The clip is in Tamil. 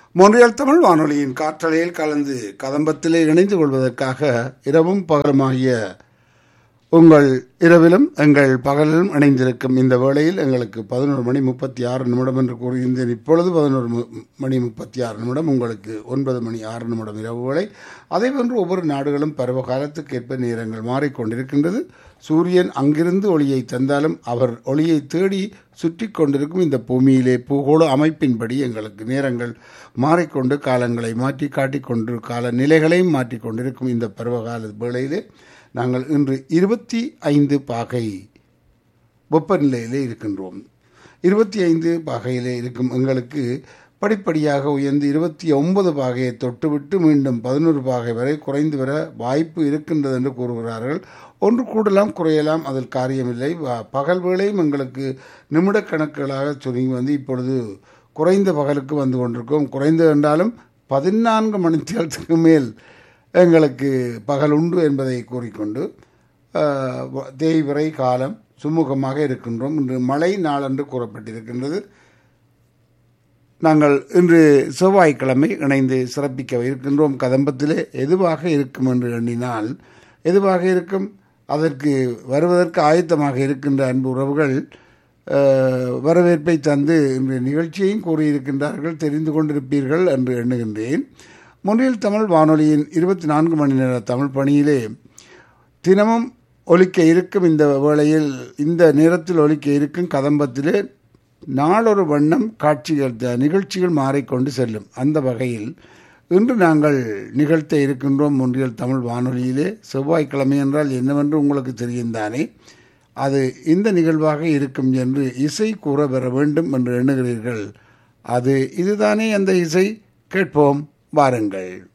மொன்றியல் தமிழ் வானொலியின் காற்றலையில் கலந்து கதம்பத்திலே இணைந்து கொள்வதற்காக இரவும் பகலுமாகிய உங்கள் இரவிலும் எங்கள் பகலிலும் இணைந்திருக்கும் இந்த வேளையில் எங்களுக்கு பதினோரு மணி முப்பத்தி ஆறு நிமிடம் என்று கூறியிருந்தேன் இப்பொழுது பதினோரு மணி முப்பத்தி ஆறு நிமிடம் உங்களுக்கு ஒன்பது மணி ஆறு நிமிடம் இரவு வேளை அதேபோன்று ஒவ்வொரு நாடுகளும் பருவ காலத்துக்கு ஏற்ப நேரங்கள் மாறிக்கொண்டிருக்கின்றது சூரியன் அங்கிருந்து ஒளியை தந்தாலும் அவர் ஒளியை தேடி சுற்றி கொண்டிருக்கும் இந்த பூமியிலே பூகோள அமைப்பின்படி எங்களுக்கு நேரங்கள் மாறிக்கொண்டு காலங்களை மாற்றி காட்டிக்கொண்டு கால நிலைகளையும் மாற்றிக்கொண்டிருக்கும் இந்த பருவகால வேளையிலே நாங்கள் இன்று இருபத்தி ஐந்து பாகை வெப்பநிலையிலே இருக்கின்றோம் இருபத்தி ஐந்து பாகையிலே இருக்கும் எங்களுக்கு படிப்படியாக உயர்ந்து இருபத்தி ஒன்பது பாகையை தொட்டுவிட்டு மீண்டும் பதினோரு பாகை வரை குறைந்து வர வாய்ப்பு இருக்கின்றது என்று கூறுகிறார்கள் ஒன்று கூடலாம் குறையலாம் அதில் காரியமில்லை பகல் வேளையும் எங்களுக்கு நிமிட கணக்குகளாக சுருங்கி வந்து இப்பொழுது குறைந்த பகலுக்கு வந்து கொண்டிருக்கோம் குறைந்து என்றாலும் பதினான்கு மணித்தியாலத்துக்கு மேல் எங்களுக்கு பகல் உண்டு என்பதை கூறிக்கொண்டு தேய்விரை காலம் சுமூகமாக இருக்கின்றோம் இன்று மழை நாள் என்று கூறப்பட்டிருக்கின்றது நாங்கள் இன்று செவ்வாய்க்கிழமை இணைந்து சிறப்பிக்க இருக்கின்றோம் கதம்பத்திலே எதுவாக இருக்கும் என்று எண்ணினால் எதுவாக இருக்கும் அதற்கு வருவதற்கு ஆயத்தமாக இருக்கின்ற அன்பு உறவுகள் வரவேற்பை தந்து இந்த நிகழ்ச்சியையும் கூறியிருக்கின்றார்கள் தெரிந்து கொண்டிருப்பீர்கள் என்று எண்ணுகின்றேன் முன்னில் தமிழ் வானொலியின் இருபத்தி நான்கு மணி நேர தமிழ் பணியிலே தினமும் ஒலிக்க இருக்கும் இந்த வேளையில் இந்த நேரத்தில் ஒலிக்க இருக்கும் கதம்பத்திலே நாளொரு வண்ணம் காட்சிகள் நிகழ்ச்சிகள் மாறிக்கொண்டு செல்லும் அந்த வகையில் இன்று நாங்கள் நிகழ்த்த இருக்கின்றோம் ஒன்றியல் தமிழ் வானொலியிலே செவ்வாய்க்கிழமை என்றால் என்னவென்று உங்களுக்கு தெரியும் தானே அது இந்த நிகழ்வாக இருக்கும் என்று இசை கூற பெற வேண்டும் என்று எண்ணுகிறீர்கள் அது இதுதானே அந்த இசை கேட்போம் வாருங்கள்